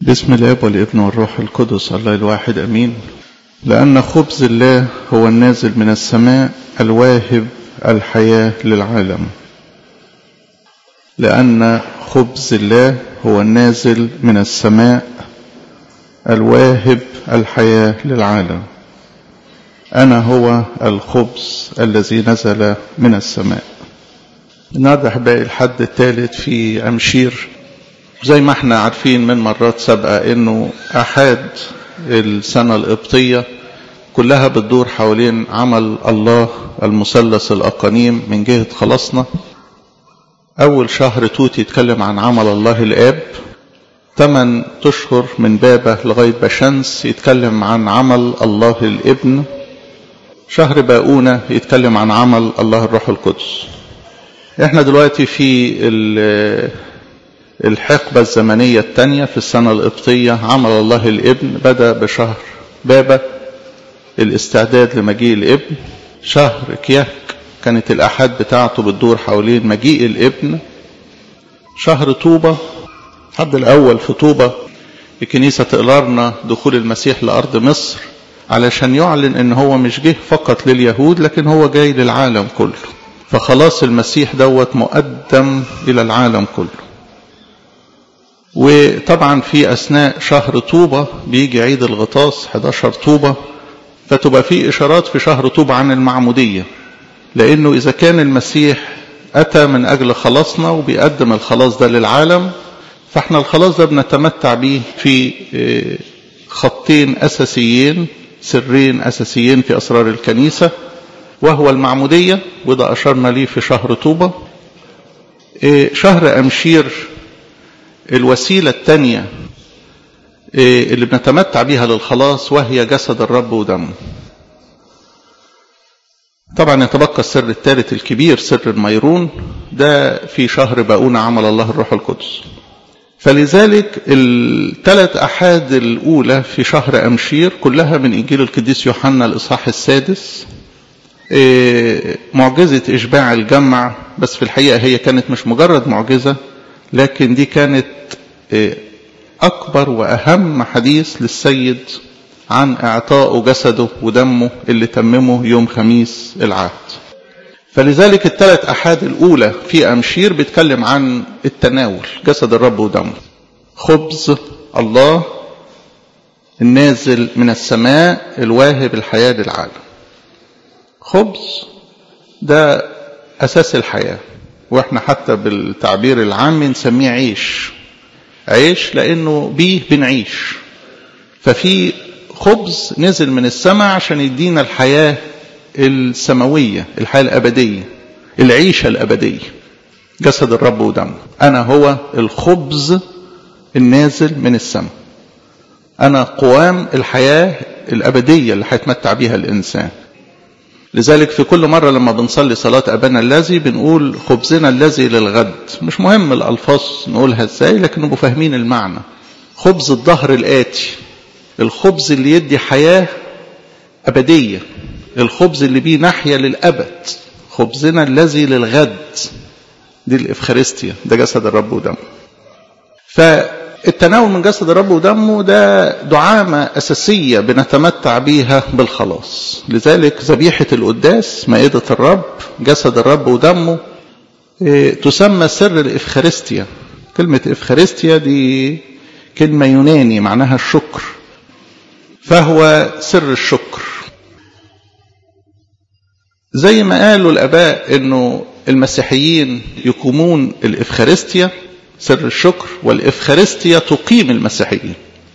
بسم الاب والابن والروح القدس الله الواحد امين لان خبز الله هو النازل من السماء الواهب الحياه للعالم لان خبز الله هو النازل من السماء الواهب الحياه للعالم انا هو الخبز الذي نزل من السماء النهارده احبائي الحد الثالث في امشير زي ما احنا عارفين من مرات سابقة انه احاد السنة القبطية كلها بتدور حوالين عمل الله المثلث الاقانيم من جهة خلاصنا اول شهر توت يتكلم عن عمل الله الاب ثمان اشهر من بابا لغاية بشمس يتكلم عن عمل الله الابن شهر باقونة يتكلم عن عمل الله الروح القدس احنا دلوقتي في الحقبة الزمنية الثانية في السنة القبطية عمل الله الابن بدأ بشهر بابا الاستعداد لمجيء الابن شهر كياك كانت الأحاد بتاعته بتدور حوالين مجيء الابن شهر طوبة الحد الأول في طوبة الكنيسة تقررنا دخول المسيح لأرض مصر علشان يعلن ان هو مش جه فقط لليهود لكن هو جاي للعالم كله فخلاص المسيح دوت مقدم إلى العالم كله وطبعا في أثناء شهر طوبة بيجي عيد الغطاس 11 طوبة فتبقى في إشارات في شهر طوبة عن المعمودية لأنه إذا كان المسيح أتى من أجل خلاصنا وبيقدم الخلاص ده للعالم فاحنا الخلاص ده بنتمتع به في خطين أساسيين سرين أساسيين في أسرار الكنيسة وهو المعمودية وده أشرنا ليه في شهر طوبة شهر أمشير الوسيلة الثانية اللي بنتمتع بها للخلاص وهي جسد الرب ودمه طبعا يتبقى السر الثالث الكبير سر الميرون ده في شهر باقون عمل الله الروح القدس فلذلك الثلاث أحاد الأولى في شهر أمشير كلها من إنجيل القديس يوحنا الإصحاح السادس معجزة إشباع الجمع بس في الحقيقة هي كانت مش مجرد معجزة لكن دي كانت أكبر وأهم حديث للسيد عن إعطائه جسده ودمه اللي تممه يوم خميس العهد فلذلك الثلاث أحاد الأولى في أمشير بيتكلم عن التناول جسد الرب ودمه خبز الله النازل من السماء الواهب الحياة للعالم خبز ده أساس الحياة واحنا حتى بالتعبير العام نسميه عيش عيش لأنه بيه بنعيش ففي خبز نزل من السماء عشان يدينا الحياة السماوية الحياة الأبدية العيشة الأبدية جسد الرب ودمه أنا هو الخبز النازل من السماء أنا قوام الحياة الأبدية اللي هيتمتع بها الإنسان لذلك في كل مرة لما بنصلي صلاة أبانا الذي بنقول خبزنا الذي للغد مش مهم الألفاظ نقولها ازاي لكن نبقوا فاهمين المعنى خبز الظهر الآتي الخبز اللي يدي حياة أبدية الخبز اللي بيه ناحية للأبد خبزنا الذي للغد دي الإفخارستيا ده جسد الرب ودمه فالتناول من جسد الرب ودمه ده دعامة أساسية بنتمتع بيها بالخلاص لذلك ذبيحة القداس مائدة الرب جسد الرب ودمه تسمى سر الإفخارستيا كلمة إفخارستيا دي كلمة يوناني معناها الشكر فهو سر الشكر زي ما قالوا الآباء أنه المسيحيين يقومون الإفخارستيا سر الشكر والإفخارستيا تقيم المسيحيين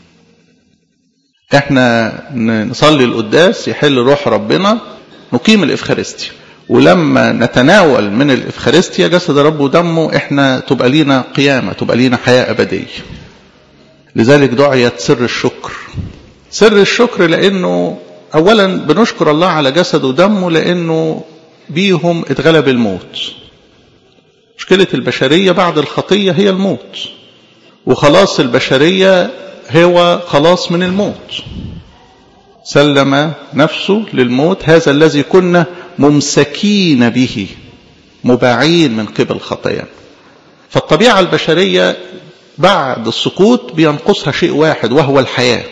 احنا نصلي القداس يحل روح ربنا نقيم الإفخارستيا ولما نتناول من الإفخارستيا جسد رب ودمه احنا تبقى لينا قيامة تبقى لينا حياة أبدية لذلك دعيت سر الشكر سر الشكر لأنه أولا بنشكر الله على جسد ودمه لأنه بيهم اتغلب الموت مشكلة البشرية بعد الخطية هي الموت وخلاص البشرية هو خلاص من الموت سلم نفسه للموت هذا الذي كنا ممسكين به مباعين من قبل خطايانا فالطبيعة البشرية بعد السقوط بينقصها شيء واحد وهو الحياة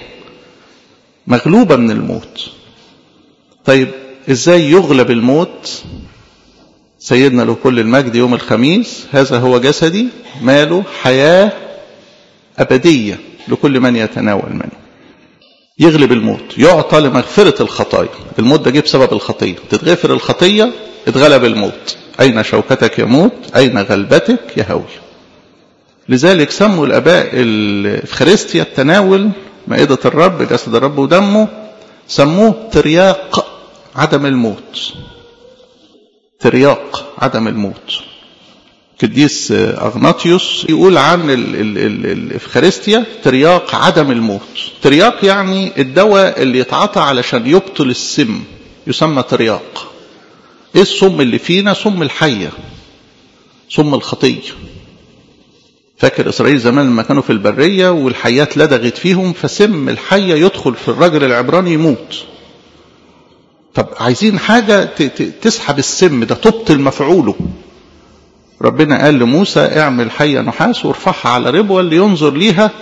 مغلوبة من الموت طيب ازاي يغلب الموت سيدنا له كل المجد يوم الخميس هذا هو جسدي ماله حياة أبدية لكل من يتناول منه يغلب الموت يعطى لمغفرة الخطايا الموت ده جه بسبب الخطية تتغفر الخطية اتغلب الموت أين شوكتك يموت أين غلبتك يهوي لذلك سموا الآباء الإفخارستيا التناول مائدة الرب جسد الرب ودمه سموه ترياق عدم الموت ترياق عدم الموت قديس أغناطيوس يقول عن الإفخارستيا ترياق عدم الموت ترياق يعني الدواء اللي يتعاطى علشان يبطل السم يسمى ترياق ايه السم اللي فينا سم الحية سم الخطية فاكر إسرائيل زمان لما كانوا في البرية والحيات لدغت فيهم فسم الحية يدخل في الرجل العبراني يموت طب عايزين حاجة تسحب السم ده تبطل مفعوله ربنا قال لموسى اعمل حية نحاس وارفعها على ربوة اللي ينظر ليها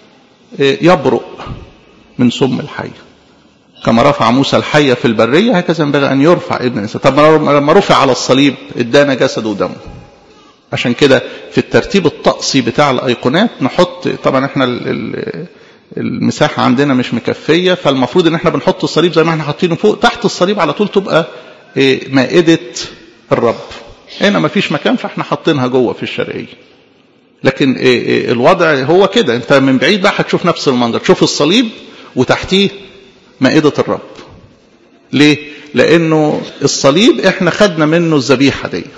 يبرق من سم الحية كما رفع موسى الحية في البرية هكذا ينبغي أن يرفع ابن الإنسان طب لما رفع على الصليب ادانا جسد ودمه عشان كده في الترتيب الطقسي بتاع الأيقونات نحط طبعا احنا المساحة عندنا مش مكفية فالمفروض ان احنا بنحط الصليب زي ما احنا حاطينه فوق تحت الصليب على طول تبقى مائدة الرب هنا ما فيش مكان فاحنا حاطينها جوه في الشرقية لكن الوضع هو كده انت من بعيد بقى هتشوف نفس المنظر تشوف الصليب وتحتيه مائدة الرب ليه لانه الصليب احنا خدنا منه الذبيحة ديت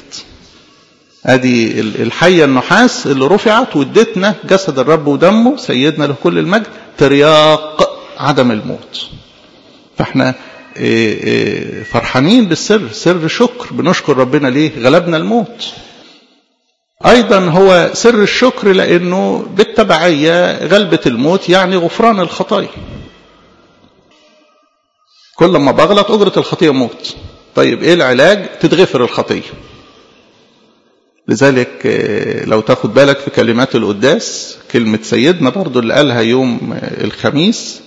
ادي الحية النحاس اللي رفعت وادتنا جسد الرب ودمه سيدنا له كل المجد ترياق عدم الموت فاحنا فرحانين بالسر سر شكر بنشكر ربنا ليه غلبنا الموت ايضا هو سر الشكر لانه بالتبعية غلبة الموت يعني غفران الخطايا كل ما بغلط اجرة الخطية موت طيب ايه العلاج تتغفر الخطيه لذلك لو تاخد بالك في كلمات القداس كلمة سيدنا برضو اللي قالها يوم الخميس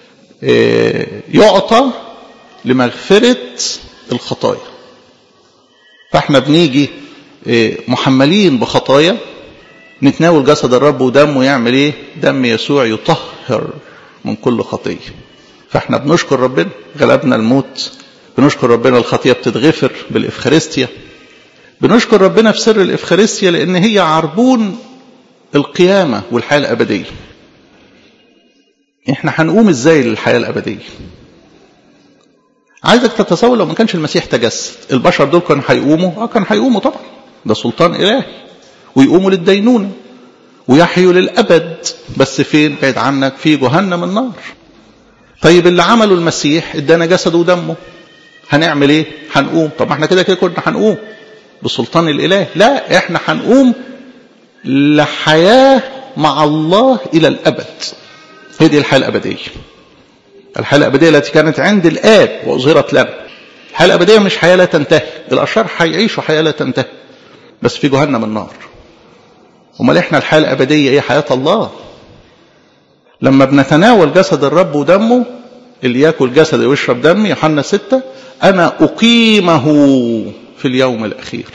يعطى لمغفرة الخطايا فاحنا بنيجي محملين بخطايا نتناول جسد الرب ودمه يعمل ايه دم يسوع يطهر من كل خطية فاحنا بنشكر ربنا غلبنا الموت بنشكر ربنا الخطية بتتغفر بالإفخارستيا بنشكر ربنا في سر الإفخارستيا لأن هي عربون القيامة والحياة الأبدية احنا هنقوم ازاي للحياة الأبدية عايزك تتصور لو ما كانش المسيح تجسد البشر دول كانوا هيقوموا اه كانوا هيقوموا طبعا ده سلطان إلهي ويقوموا للدينونة ويحيوا للأبد بس فين بعيد عنك في جهنم النار طيب اللي عمله المسيح ادانا جسده ودمه هنعمل ايه هنقوم طب ما احنا كده كده كنا هنقوم بسلطان الاله لا احنا هنقوم لحياه مع الله الى الابد هي دي الحياه الابديه الحياه الابديه التي كانت عند الاب واظهرت لنا الحياه الابديه مش حياه لا تنتهي الاشرار هيعيشوا حياه لا تنتهي بس في جهنم النار امال احنا الحياه الابديه ايه حياه الله لما بنتناول جسد الرب ودمه اللي ياكل جسدي ويشرب دمي يوحنا ستة أنا أقيمه في اليوم الأخير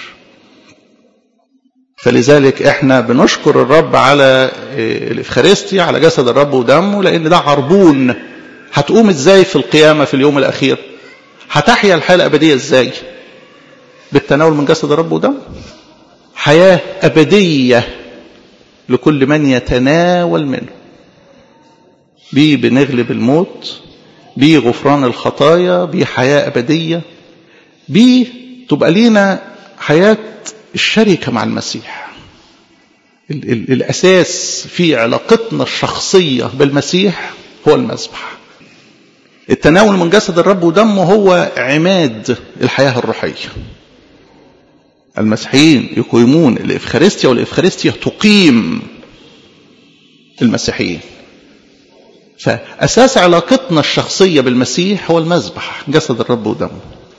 فلذلك احنا بنشكر الرب على الإفخارستيا على جسد الرب ودمه لأن ده عربون هتقوم ازاي في القيامة في اليوم الأخير هتحيا الحياة الأبدية ازاي بالتناول من جسد الرب ودمه حياة أبدية لكل من يتناول منه بيه بنغلب الموت بيه غفران الخطايا بيه حياة أبدية بيه تبقى لينا حياة الشركة مع المسيح ال ال الأساس في علاقتنا الشخصية بالمسيح هو المذبح التناول من جسد الرب ودمه هو عماد الحياة الروحية المسيحيين يقيمون الإفخارستيا والإفخارستيا تقيم المسيحيين فأساس علاقتنا الشخصية بالمسيح هو المذبح جسد الرب ودمه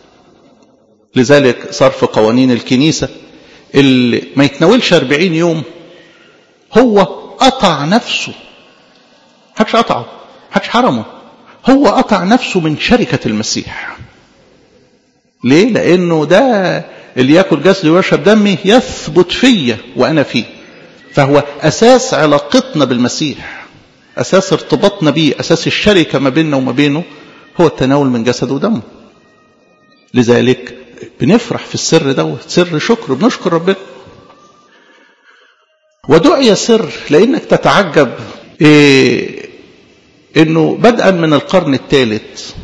لذلك صار في قوانين الكنيسة اللي ما يتناولش 40 يوم هو قطع نفسه محدش قطعه محدش حرمه هو قطع نفسه من شركة المسيح ليه؟ لأنه ده اللي ياكل جسدي ويشرب دمي يثبت فيا وأنا فيه فهو أساس علاقتنا بالمسيح أساس ارتباطنا بيه أساس الشركة ما بيننا وما بينه هو التناول من جسده ودمه لذلك بنفرح في السر دوت سر شكر بنشكر ربنا ودعي سر لانك تتعجب إيه انه بدءا من القرن الثالث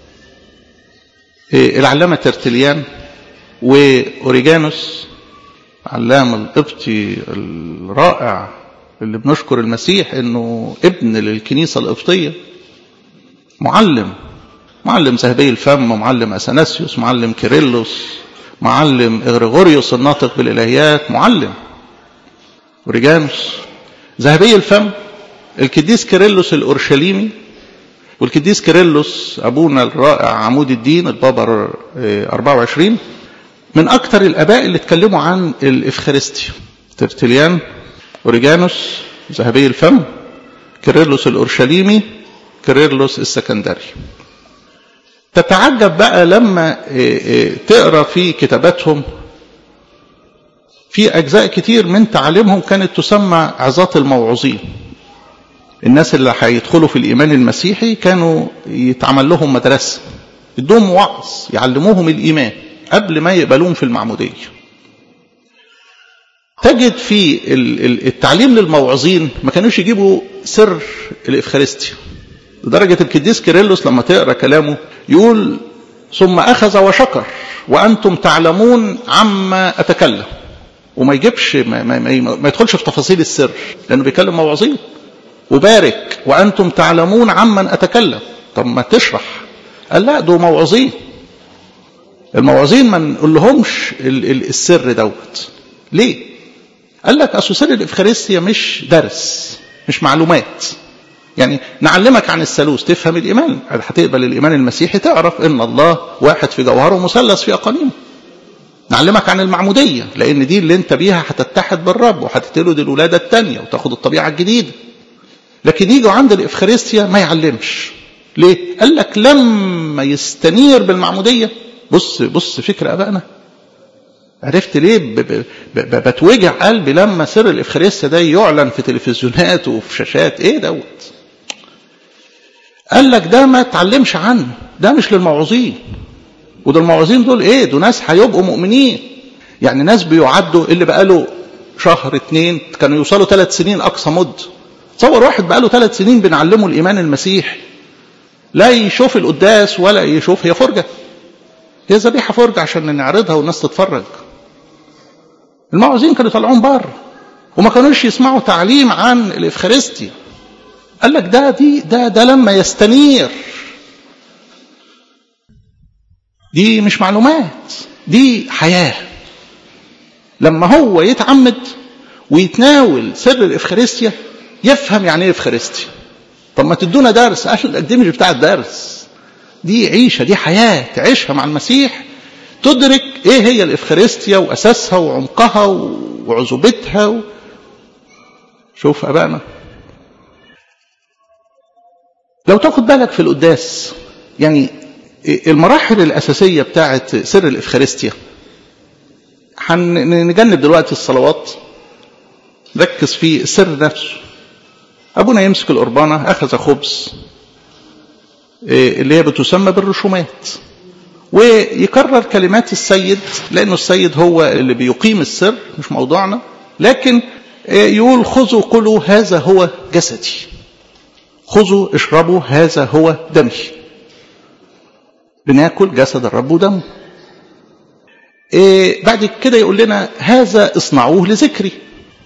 إيه العلامه ترتليان واوريجانوس علام القبطي الرائع اللي بنشكر المسيح انه ابن للكنيسه القبطيه معلم معلم ذهبي الفم معلم اثناسيوس معلم كيرلس معلم اغريغوريوس الناطق بالالهيات معلم اوريجانوس ذهبي الفم القديس كيرلس الاورشليمي والقديس كيرلس ابونا الرائع عمود الدين البابا 24 من اكثر الاباء اللي اتكلموا عن الافخارستيا ترتليان اوريجانوس ذهبي الفم كيرلس الاورشليمي كيرلس السكندري تتعجب بقى لما تقرا في كتاباتهم في اجزاء كتير من تعاليمهم كانت تسمى عظات الموعظين الناس اللي هيدخلوا في الايمان المسيحي كانوا يتعمل لهم مدرسه يدوهم وعظ يعلموهم الايمان قبل ما يقبلوهم في المعموديه تجد في التعليم للموعظين ما كانوش يجيبوا سر الافخارستيا لدرجة القديس كيرلس لما تقرا كلامه يقول ثم أخذ وشكر وأنتم تعلمون عما أتكلم وما يجيبش ما, ما, ما, ما يدخلش في تفاصيل السر لأنه بيكلم موعظين وبارك وأنتم تعلمون عمن أتكلم طب ما تشرح قال لا دول موعظين الموعظين ما نقول لهمش السر دوت ليه؟ قال لك أصل سر الإفخارستيا مش درس مش معلومات يعني نعلمك عن الثالوث تفهم الإيمان هتقبل الإيمان المسيحي تعرف إن الله واحد في جوهره مثلث في أقانيمه نعلمك عن المعمودية لأن دي اللي أنت بيها هتتحد بالرب وهتتولد الولادة الثانية وتاخد الطبيعة الجديدة لكن يجوا عند الإفخارستيا ما يعلمش ليه؟ قال لك لما يستنير بالمعمودية بص بص فكر أبائنا عرفت ليه ب ب ب بتوجع قلبي لما سر الإفخارستيا ده يعلن في تلفزيونات وفي شاشات إيه دوت قال لك ده ما تعلمش عنه ده مش للموعظين وده الموعظين دول ايه دول ناس هيبقوا مؤمنين يعني ناس بيعدوا اللي بقاله شهر اتنين كانوا يوصلوا ثلاث سنين اقصى مد تصور واحد بقاله ثلاث سنين بنعلمه الايمان المسيح لا يشوف القداس ولا يشوف هي فرجه هي ذبيحه فرجه عشان نعرضها والناس تتفرج الموعظين كانوا يطلعون بره وما كانوش يسمعوا تعليم عن الافخارستيا قال لك ده دي ده ده لما يستنير دي مش معلومات دي حياة لما هو يتعمد ويتناول سر الإفخارستيا يفهم يعني ايه إفخارستيا طب ما تدونا درس قال لك دي مش بتاع الدرس دي عيشة دي حياة تعيشها مع المسيح تدرك ايه هي الإفخارستيا وأساسها وعمقها وعذوبتها و... شوف أبائنا لو تاخد بالك في القداس يعني المراحل الأساسية بتاعت سر الإفخارستيا هنجنب دلوقتي الصلوات ركز في السر نفسه أبونا يمسك القربانة أخذ خبز اللي هي بتسمى بالرسومات ويكرر كلمات السيد لأنه السيد هو اللي بيقيم السر مش موضوعنا لكن يقول خذوا كلوا هذا هو جسدي خذوا اشربوا هذا هو دمي بناكل جسد الرب ودمه إيه بعد كده يقول لنا هذا اصنعوه لذكري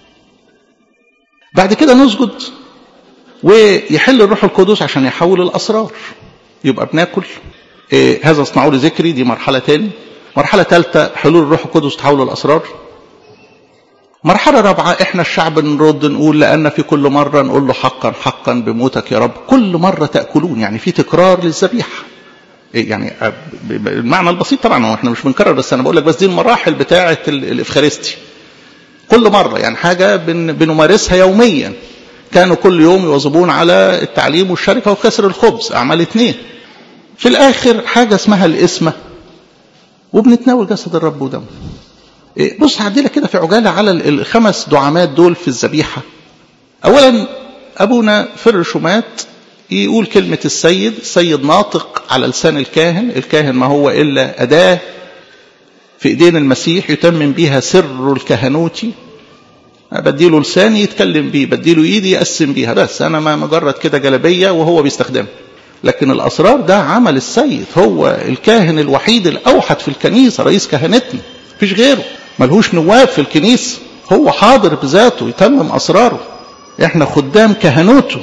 بعد كده نسجد ويحل الروح القدس عشان يحول الاسرار يبقى بناكل إيه هذا اصنعوه لذكري دي مرحله تاني مرحله ثالثه حلول الروح القدس تحول الاسرار مرحلة رابعة احنا الشعب نرد نقول لأن في كل مرة نقول له حقا حقا بموتك يا رب كل مرة تأكلون يعني في تكرار للذبيحة يعني المعنى البسيط طبعا هو احنا مش بنكرر بس انا بقول لك بس دي المراحل بتاعه الافخارستي كل مره يعني حاجه بن بنمارسها يوميا كانوا كل يوم يواظبون على التعليم والشركة وكسر الخبز أعمال اثنين في الآخر حاجة اسمها الإسمة وبنتناول جسد الرب ودمه بص هعدي كده في عجالة على الخمس دعامات دول في الذبيحة أولا أبونا فرشمات يقول كلمة السيد السيد ناطق على لسان الكاهن الكاهن ما هو إلا أداة في إيدين المسيح يتمم بيها سر الكهنوتي بديله لساني يتكلم بيه بديله ايدي يقسم بيها بس انا ما مجرد كده جلبيه وهو بيستخدمها لكن الاسرار ده عمل السيد هو الكاهن الوحيد الاوحد في الكنيسه رئيس كهنتنا مفيش غيره ملهوش نواب في الكنيسه هو حاضر بذاته يتمم اسراره احنا خدام كهنوته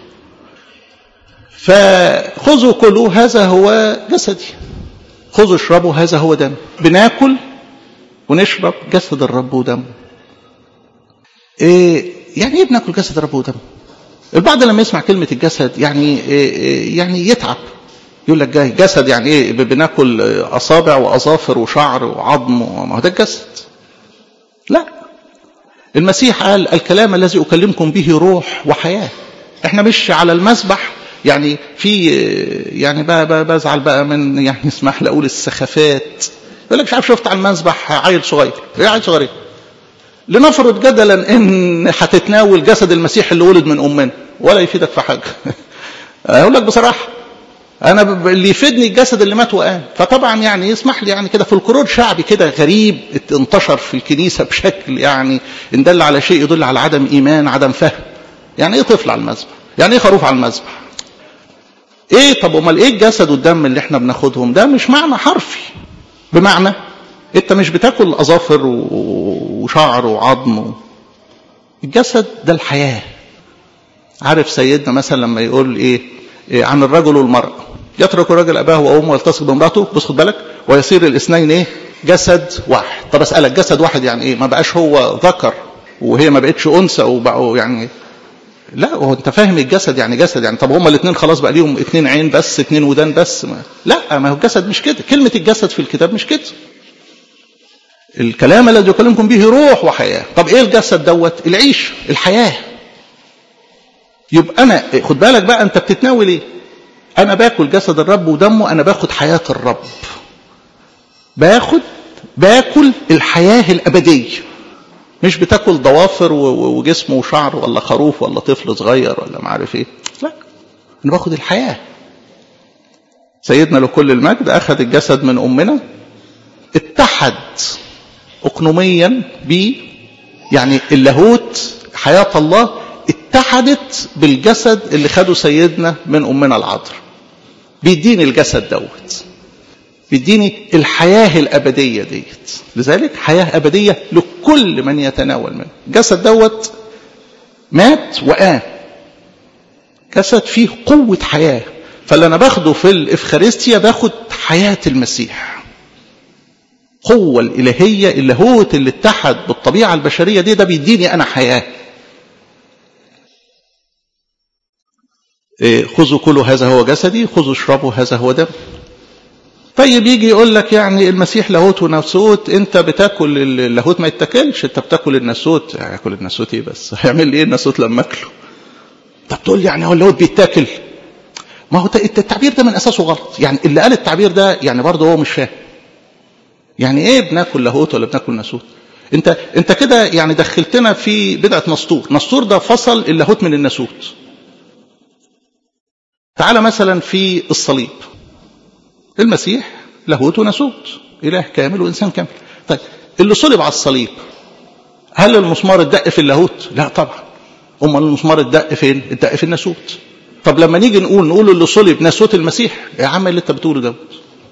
فخذوا كلوا هذا هو جسدي خذوا اشربوا هذا هو دم بناكل ونشرب جسد الرب ودمه إيه يعني ايه بناكل جسد الرب ودمه البعض لما يسمع كلمة الجسد يعني إيه يعني يتعب يقول لك جاي جسد يعني ايه بناكل اصابع واظافر وشعر وعظم ما هو ده الجسد لا المسيح قال الكلام الذي اكلمكم به روح وحياه احنا مش على المسبح يعني في يعني بقى, بقى بزعل بقى من يعني اسمح لي اقول السخافات يقول لك مش عارف شفت على المسبح عيل صغير ايه عيل صغير لنفرض جدلا ان هتتناول جسد المسيح اللي ولد من امنا ولا يفيدك في حاجه اقول لك بصراحه انا اللي يفيدني الجسد اللي مات وقام فطبعا يعني يسمح لي يعني كده في القرون شعبي كده غريب انتشر في الكنيسه بشكل يعني ان دل على شيء يدل على عدم ايمان عدم فهم يعني ايه طفل على المذبح يعني ايه خروف على المذبح ايه طب امال ايه الجسد والدم اللي احنا بناخدهم ده مش معنى حرفي بمعنى انت مش بتاكل اظافر وشعر وعظم الجسد ده الحياه عارف سيدنا مثلا لما يقول ايه, إيه عن الرجل والمراه يترك الرجل اباه وامه ويلتصق بامراته بص خد بالك ويصير الاثنين ايه جسد واحد طب اسالك جسد واحد يعني ايه ما بقاش هو ذكر وهي ما بقتش انثى وبقوا يعني لا هو انت فاهم الجسد يعني جسد يعني طب هما الاثنين خلاص بقى ليهم اثنين عين بس اثنين ودان بس ما لا ما هو الجسد مش كده كلمه الجسد في الكتاب مش كده الكلام الذي يكلمكم به روح وحياه طب ايه الجسد دوت العيش الحياه يبقى انا خد بالك بقى انت بتتناول ايه انا باكل جسد الرب ودمه انا باخد حياه الرب باخد باكل الحياه الابديه مش بتاكل ضوافر وجسم وشعر ولا خروف ولا طفل صغير ولا ما عارف ايه لا انا باخد الحياه سيدنا لكل المجد اخذ الجسد من امنا اتحد اقنوميا ب يعني اللاهوت حياه الله اتحدت بالجسد اللي خده سيدنا من امنا العذراء بيديني الجسد دوت بيديني الحياة الأبدية ديت لذلك حياة أبدية لكل من يتناول منه جسد دوت مات وقام جسد فيه قوة حياة فاللي أنا باخده في الإفخارستيا باخد حياة المسيح قوة الإلهية اللاهوت اللي اتحد بالطبيعة البشرية دي ده بيديني أنا حياة إيه خذوا كلوا هذا هو جسدي خذوا اشربوا هذا هو دم طيب يجي يقول لك يعني المسيح لاهوت وناسوت انت بتاكل اللاهوت ما يتاكلش انت بتاكل الناسوت ياكل الناسوت ايه بس هيعمل لي ايه الناسوت لما اكله طب تقول لي يعني هو اللاهوت بيتاكل ما هو التعبير ده من اساسه غلط يعني اللي قال التعبير ده يعني برضه هو مش فاهم يعني ايه بناكل لاهوت ولا بناكل ناسوت انت انت كده يعني دخلتنا في بدعه نسطور نسطور ده فصل اللاهوت من الناسوت تعال مثلا في الصليب المسيح لاهوت وناسوت اله كامل وانسان كامل طيب اللي صلب على الصليب هل المسمار اتدق في اللاهوت لا طبعا امال المسمار اتدق فين اتدق في الناسوت طب لما نيجي نقول نقول اللي صلب ناسوت المسيح يا عم اللي انت بتقوله دوت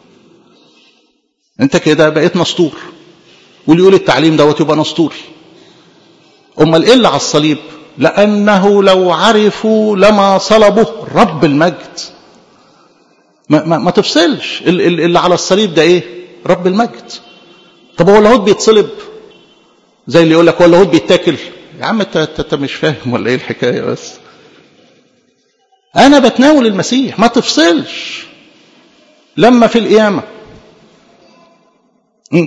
انت كده بقيت نسطور واللي يقول التعليم دوت يبقى نسطوري امال ايه اللي على الصليب لانه لو عرفوا لما صلبه رب المجد ما, ما, ما تفصلش اللي على الصليب ده ايه رب المجد طب هو اللاهوت بيتصلب زي اللي يقول لك هو اللاهوت بيتاكل يا عم انت انت مش فاهم ولا ايه الحكايه بس انا بتناول المسيح ما تفصلش لما في القيامه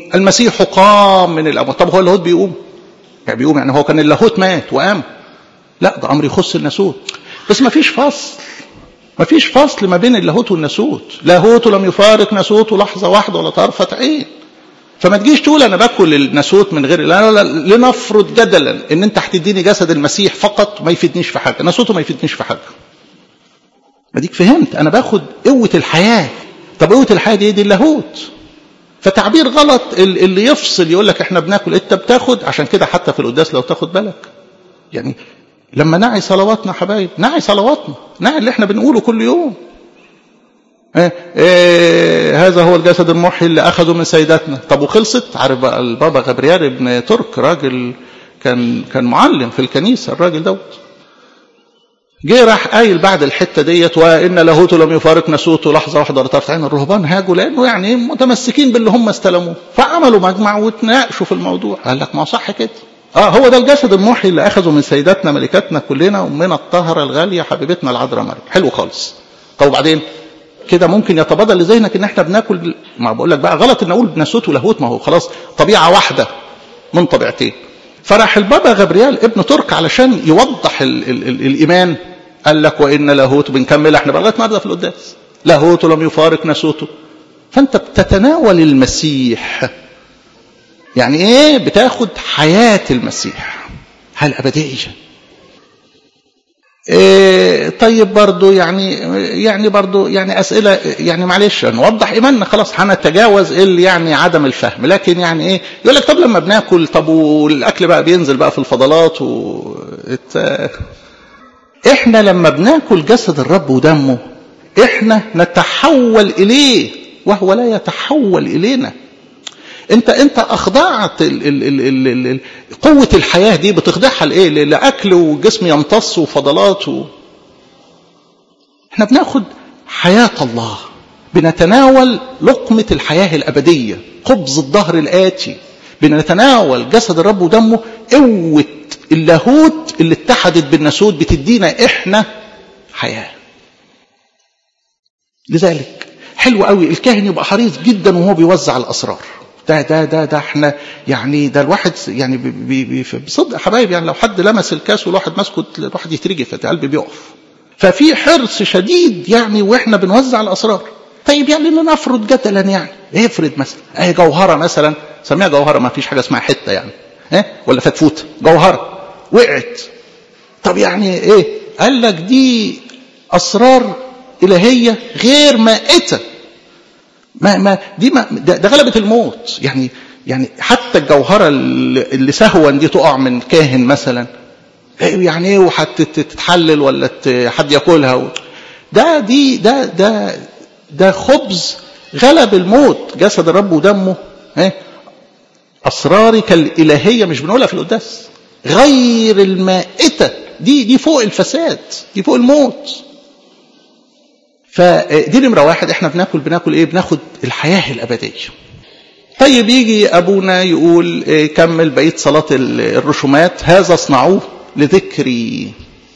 المسيح قام من الاموات طب هو اللاهوت بيقوم يعني بيقوم يعني هو كان اللاهوت مات وقام لا ده امر يخص الناسوت بس ما فيش فصل ما فيش فصل ما بين اللاهوت والناسوت لاهوت لم يفارق ناسوته لحظه واحده ولا طرفه عين فما تجيش تقول انا باكل الناسوت من غير لا, لا, لا لنفرض جدلا ان انت هتديني جسد المسيح فقط ما يفيدنيش في حاجه ناسوته ما يفيدنيش في حاجه اديك فهمت انا باخد قوه الحياه طب قوه الحياه دي دي اللاهوت فتعبير غلط اللي يفصل يقول لك احنا بناكل انت بتاخد عشان كده حتى في القداس لو تاخد بالك يعني لما نعي صلواتنا حبايب نعي صلواتنا نعي اللي احنا بنقوله كل يوم إيه إيه هذا هو الجسد المحي اللي اخذه من سيداتنا طب وخلصت عارف بقى البابا غبريال ابن ترك راجل كان كان معلم في الكنيسه الراجل دوت جه راح قايل بعد الحته ديت وان لاهوته لم يفارق ناسوته لحظه واحده ولا طرف عين الرهبان هاجوا لانه يعني متمسكين باللي هم استلموه فعملوا مجمع وتناقشوا في الموضوع قال لك ما صح كده اه هو ده الجسد المحي اللي اخذه من سيداتنا ملكاتنا كلنا ومن الطهره الغاليه حبيبتنا العذراء مريم حلو خالص طب وبعدين كده ممكن يتبادل لذهنك ان احنا بناكل ما بقول لك بقى غلط ان اقول ناسوت ولاهوت ما هو خلاص طبيعه واحده من طبيعتين فراح البابا غبريال ابن ترك علشان يوضح ال ال ال الايمان قال لك وان لاهوت بنكمل احنا بقى لغايه النهارده في القداس لاهوت لم يفارق ناسوته فانت بتتناول المسيح يعني ايه بتاخد حياه المسيح هل ابديه إيه طيب برضو يعني يعني برضو يعني اسئله يعني معلش نوضح ايماننا خلاص هنتجاوز اللي يعني عدم الفهم لكن يعني ايه يقول لك طب لما بناكل طب والاكل بقى بينزل بقى في الفضلات و احنا لما بناكل جسد الرب ودمه احنا نتحول اليه وهو لا يتحول الينا انت انت اخضعت ال ال ال ال ال قوه الحياه دي بتخضعها لايه لاكل وجسم يمتص وفضلات و... احنا بناخد حياه الله بنتناول لقمه الحياه الابديه خبز الظهر الاتي بنتناول جسد الرب ودمه قوه اللاهوت اللي اتحدت بالناسوت بتدينا احنا حياه لذلك حلو قوي الكاهن يبقى حريص جدا وهو بيوزع الاسرار ده ده ده ده احنا يعني ده الواحد يعني بي بي بصدق حبايب يعني لو حد لمس الكاس والواحد ماسكه الواحد يترجف القلب بيقف ففي حرص شديد يعني واحنا بنوزع الاسرار طيب يعني لنفرض جدلا يعني افرض مثلا اهي جوهره مثلا سميها جوهره ما فيش حاجه اسمها حته يعني ها ولا فتفوته جوهره وقعت طب يعني ايه قال لك دي اسرار الهيه غير مائته ما ما دي ما ده, ده غلبة الموت يعني يعني حتى الجوهرة اللي سهوا دي تقع من كاهن مثلا يعني ايه وهتتحلل ولا حد ياكلها ده دي ده ده ده خبز غلب الموت جسد الرب ودمه ايه اسرارك الالهيه مش بنقولها في القداس غير المائته دي دي فوق الفساد دي فوق الموت فدي نمره واحد احنا بناكل بناكل ايه بناخد الحياه الابديه طيب يجي ابونا يقول إيه كمل بقيه صلاه الرسومات هذا اصنعوه لذكري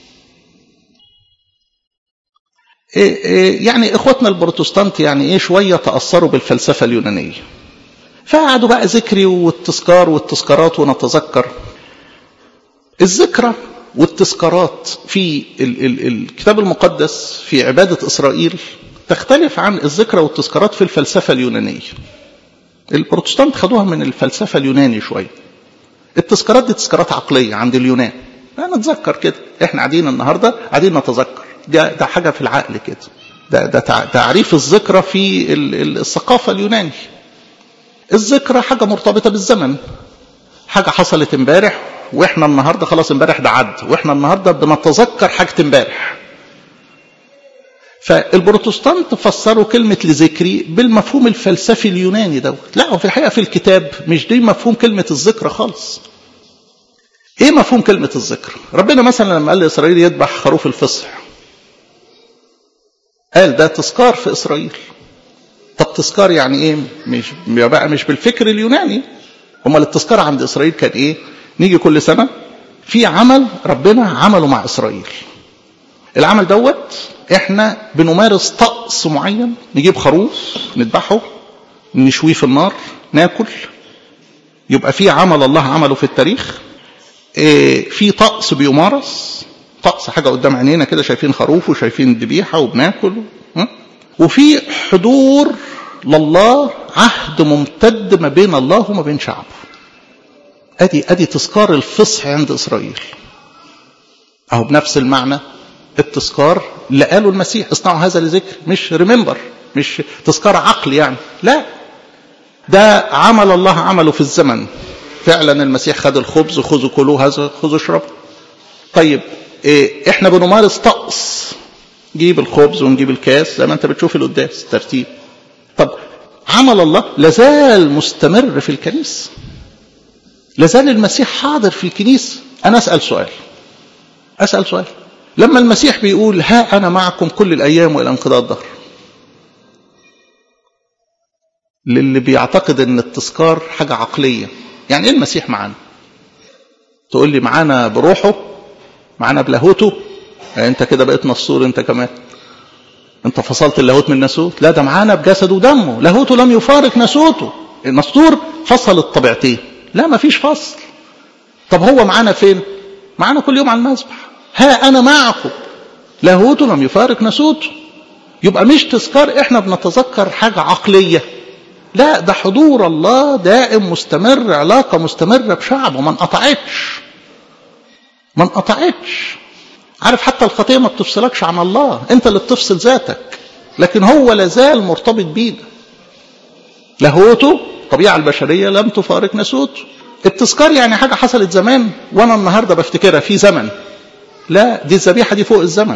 إيه إيه يعني اخواتنا البروتستانت يعني ايه شويه تاثروا بالفلسفه اليونانيه فقعدوا بقى ذكري والتذكار والتذكارات ونتذكر الذكرى والتذكارات في ال ال الكتاب المقدس في عبادة إسرائيل تختلف عن الذكرى والتذكارات في الفلسفة اليونانية البروتستانت خدوها من الفلسفة اليوناني شوية التذكارات دي تذكارات عقلية عند اليونان نتذكر كده احنا قاعدين النهاردة قاعدين نتذكر ده, ده حاجة في العقل كده ده, ده تعريف الذكرى في الثقافة اليوناني الذكرى حاجة مرتبطة بالزمن حاجة حصلت امبارح واحنا النهارده خلاص امبارح ده عد واحنا النهارده بنتذكر حاجه امبارح فالبروتستانت فسروا كلمة لذكري بالمفهوم الفلسفي اليوناني دوت لا وفي الحقيقة في الكتاب مش دي مفهوم كلمة الذكرى خالص ايه مفهوم كلمة الذكر ربنا مثلا لما قال لإسرائيل يذبح خروف الفصح قال ده تذكار في إسرائيل طب تذكار يعني ايه مش بقى مش بالفكر اليوناني امال التذكار عند إسرائيل كان ايه نيجي كل سنة في عمل ربنا عمله مع إسرائيل العمل دوت احنا بنمارس طقس معين نجيب خروف نذبحه نشويه في النار ناكل يبقى في عمل الله عمله في التاريخ اه في طقس بيمارس طقس حاجة قدام عينينا كده شايفين خروف وشايفين ذبيحة وبناكل ها؟ وفي حضور لله عهد ممتد ما بين الله وما بين شعبه ادي ادي تذكار الفصح عند اسرائيل اهو بنفس المعنى التذكار اللي قاله المسيح اصنعوا هذا لذكر مش ريمبر مش تذكار عقل يعني لا ده عمل الله عمله في الزمن فعلا المسيح خد الخبز خذوا كلوا هذا خذوا اشربوا طيب إيه احنا بنمارس طقس نجيب الخبز ونجيب الكاس زي ما انت بتشوف القداس ترتيب طب عمل الله لازال مستمر في الكنيسه لازال المسيح حاضر في الكنيسه انا اسال سؤال اسال سؤال لما المسيح بيقول ها انا معكم كل الايام والى انقضاء الدهر للي بيعتقد ان التذكار حاجه عقليه يعني ايه المسيح معانا تقول لي معانا بروحه معانا بلاهوته يعني انت كده بقيت نصور انت كمان انت فصلت اللاهوت من الناسوت لا ده معانا بجسده ودمه لاهوته لم يفارق ناسوته النسطور فصل الطبيعتين لا ما فيش فصل طب هو معانا فين معانا كل يوم على المذبح ها انا معكم لاهوته لم يفارق ناسوته يبقى مش تذكار احنا بنتذكر حاجة عقلية لا ده حضور الله دائم مستمر علاقة مستمرة بشعبه ما انقطعتش ما انقطعتش عارف حتى الخطية ما بتفصلكش عن الله انت اللي بتفصل ذاتك لكن هو لازال مرتبط بينا لاهوته الطبيعة البشرية لم تفارق ناسوته التذكار يعني حاجة حصلت زمان وانا النهاردة بفتكرها في زمن لا دي الذبيحة دي فوق الزمن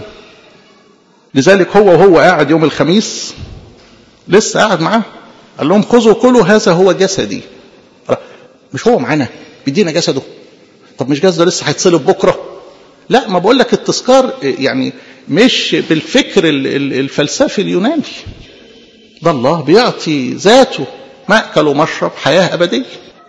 لذلك هو وهو قاعد يوم الخميس لسه قاعد معاه قال لهم خذوا كلوا هذا هو جسدي مش هو معانا بيدينا جسده طب مش جسده لسه هيتصلب بكره لا ما بقول لك التذكار يعني مش بالفكر الفلسفي اليوناني ده الله بيعطي ذاته مأكل ومشرب حياة أبدية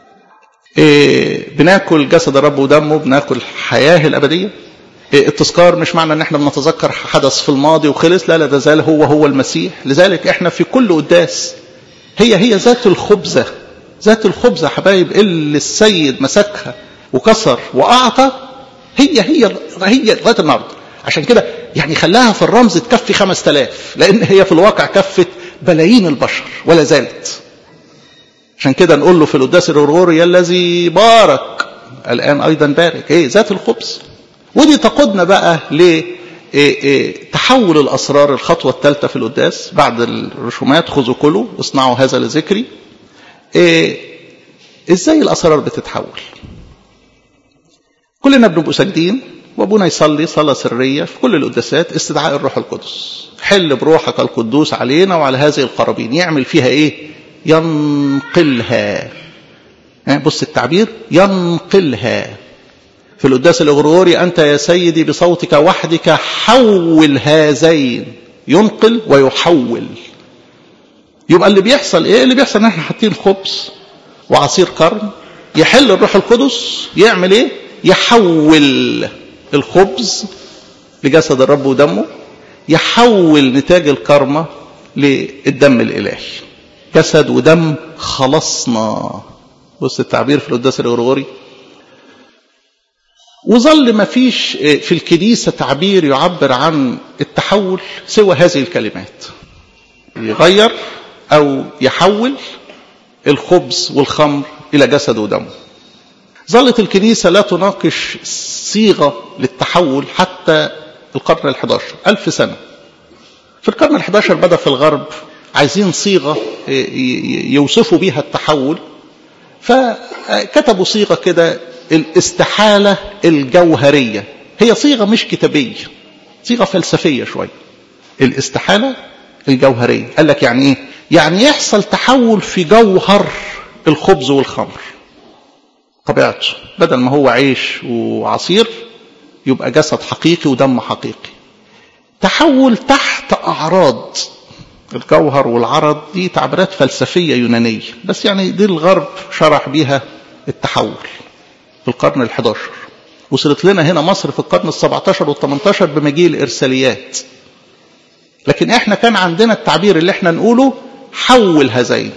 إيه بناكل جسد الرب ودمه بناكل حياة الأبدية إيه التذكار مش معنى ان احنا بنتذكر حدث في الماضي وخلص لا لا ده زال هو هو المسيح لذلك احنا في كل قداس هي هي ذات الخبزة ذات الخبزة حبايب اللي السيد مسكها وكسر وأعطى هي هي هي لغاية النهاردة عشان كده يعني خلاها في الرمز تكفي خمس تلاف لأن هي في الواقع كفت بلايين البشر ولا زالت عشان كده نقول له في القداس الغرغوري الذي بارك الآن أيضا بارك إيه ذات الخبز ودي تقودنا بقى ل إيه إيه تحول الأسرار الخطوة الثالثة في القداس بعد الرسومات خذوا كلوا اصنعوا هذا لذكري إيه ازاي الأسرار بتتحول كلنا بنبقوا ساجدين وابونا يصلي صلاة سرية في كل القداسات استدعاء الروح القدس حل بروحك القدوس علينا وعلى هذه القرابين يعمل فيها ايه ينقلها بص التعبير ينقلها في القداس الغرغوري أنت يا سيدي بصوتك وحدك حول هذين ينقل ويحول يبقى اللي بيحصل ايه اللي بيحصل ان احنا حاطين خبز وعصير قرن يحل الروح القدس يعمل ايه يحول الخبز لجسد الرب ودمه يحول نتاج الكرمة للدم الإلهي جسد ودم خلصنا بص التعبير في القداس الغرغوري وظل ما فيش في الكنيسة تعبير يعبر عن التحول سوى هذه الكلمات يغير أو يحول الخبز والخمر إلى جسد ودم ظلت الكنيسة لا تناقش صيغة للتحول حتى القرن الحداشر ألف سنة في القرن الحداشر بدأ في الغرب عايزين صيغة يوصفوا بيها التحول فكتبوا صيغة كده الاستحالة الجوهرية هي صيغة مش كتابية صيغة فلسفية شوية الاستحالة الجوهرية قال لك يعني ايه يعني يحصل تحول في جوهر الخبز والخمر طبيعته بدل ما هو عيش وعصير يبقى جسد حقيقي ودم حقيقي تحول تحت أعراض الجوهر والعرض دي تعبيرات فلسفية يونانية بس يعني دي الغرب شرح بيها التحول في القرن الحداشر وصلت لنا هنا مصر في القرن السبعتاشر والثمانتاشر بمجيء الإرساليات لكن احنا كان عندنا التعبير اللي احنا نقوله حول هذين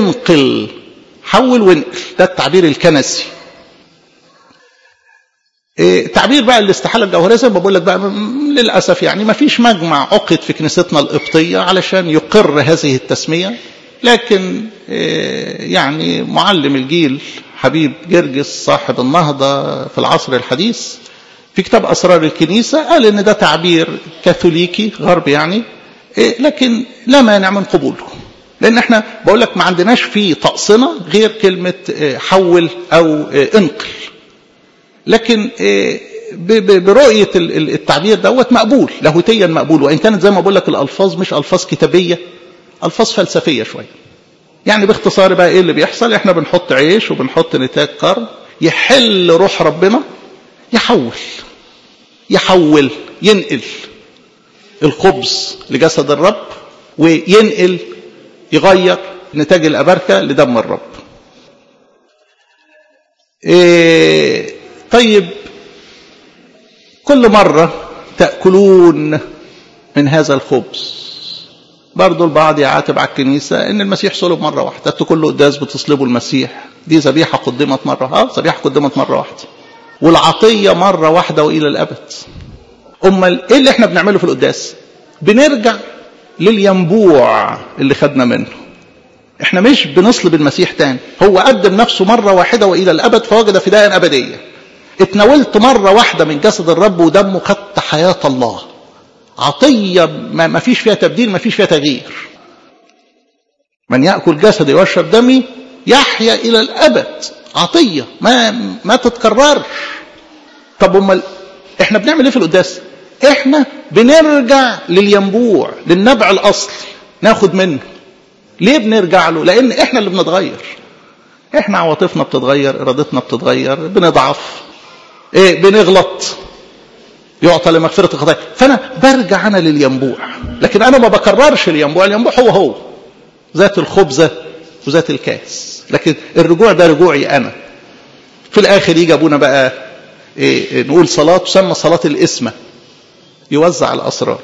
انقل حول وانقل ده التعبير الكنسي إيه تعبير بقى الاستحالة الجوهرية زي ما بقول لك بقى للأسف يعني ما فيش مجمع عقد في كنيستنا القبطية علشان يقر هذه التسمية لكن إيه يعني معلم الجيل حبيب جرجس صاحب النهضة في العصر الحديث في كتاب أسرار الكنيسة قال إن ده تعبير كاثوليكي غرب يعني إيه لكن لا مانع من قبوله لأن احنا بقول لك ما عندناش في طقسنا غير كلمة حول أو انقل لكن برؤية التعبير دوت مقبول لاهوتيا مقبول وإن كانت زي ما بقول لك الألفاظ مش ألفاظ كتابية ألفاظ فلسفية شوية يعني باختصار بقى إيه اللي بيحصل إحنا بنحط عيش وبنحط نتاج قرن يحل روح ربنا يحول يحول ينقل الخبز لجسد الرب وينقل يغير نتاج الأبركة لدم الرب إيه طيب كل مرة تأكلون من هذا الخبز برضو البعض يعاتب على الكنيسة ان المسيح صلب مرة واحدة انتوا كل قداس بتصلبوا المسيح دي ذبيحة قدمت مرة اه ذبيحة قدمت مرة واحدة والعطية مرة واحدة وإلى الأبد أمال إيه اللي احنا بنعمله في القداس بنرجع للينبوع اللي خدنا منه احنا مش بنصلب المسيح تاني هو قدم نفسه مرة واحدة وإلى الأبد فوجد فداء أبدية اتناولت مرة واحدة من جسد الرب ودمه خدت حياة الله عطية ما فيش فيها تبديل ما فيش فيها تغيير من يأكل جسدي ويشرب دمي يحيا إلى الأبد عطية ما ما تتكررش طب امال احنا بنعمل ايه في القداس احنا بنرجع للينبوع للنبع الاصلي ناخد منه ليه بنرجع له لان احنا اللي بنتغير احنا عواطفنا بتتغير ارادتنا بتتغير بنضعف ايه بنغلط يعطى لمغفرة الخطايا فانا برجع انا للينبوع لكن انا ما بكررش الينبوع الينبوع هو هو ذات الخبزة وذات الكاس لكن الرجوع ده رجوعي انا في الاخر يجي ابونا بقى إيه نقول صلاة تسمى صلاة الاسمة يوزع الاسرار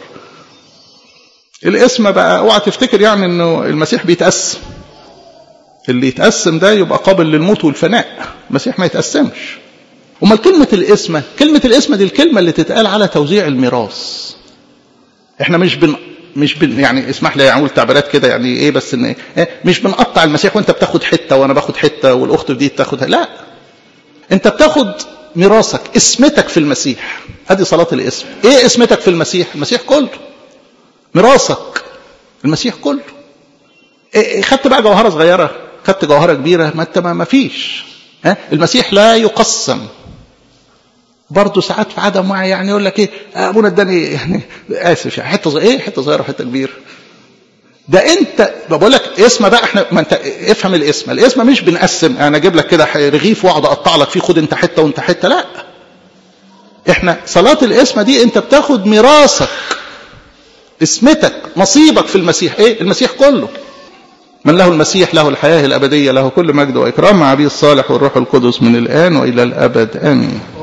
الاسم بقى اوعى تفتكر يعني انه المسيح بيتقسم اللي يتقسم ده يبقى قابل للموت والفناء المسيح ما يتقسمش امال كلمة الاسمة كلمة الاسمة دي الكلمة اللي تتقال على توزيع الميراث احنا مش بن مش بن يعني اسمح لي اقول تعبيرات كده يعني ايه بس ان إيه مش بنقطع المسيح وانت بتاخد حته وانا باخد حته والاخت دي بتاخد لا انت بتاخد ميراثك اسمتك في المسيح ادي صلاه الاسم ايه اسمتك في المسيح المسيح كله ميراثك المسيح كله إيه خدت بقى جوهره صغيره خدت جوهره كبيره ما انت ما فيش ها المسيح لا يقسم برضه ساعات في عدم وعي يعني يقول لك ايه ابونا اداني يعني اسف يعني حته ايه حته صغيره وحته كبيره ده انت بقول لك اسم بقى احنا ما انت افهم الاسم الاسم مش بنقسم انا اجيب لك كده رغيف واقعد اقطع لك فيه خد انت حته وانت حته لا احنا صلاه الاسم دي انت بتاخد ميراثك اسمتك نصيبك في المسيح ايه المسيح كله من له المسيح له الحياه الابديه له كل مجد واكرام مع ابي الصالح والروح القدس من الان والى الابد امين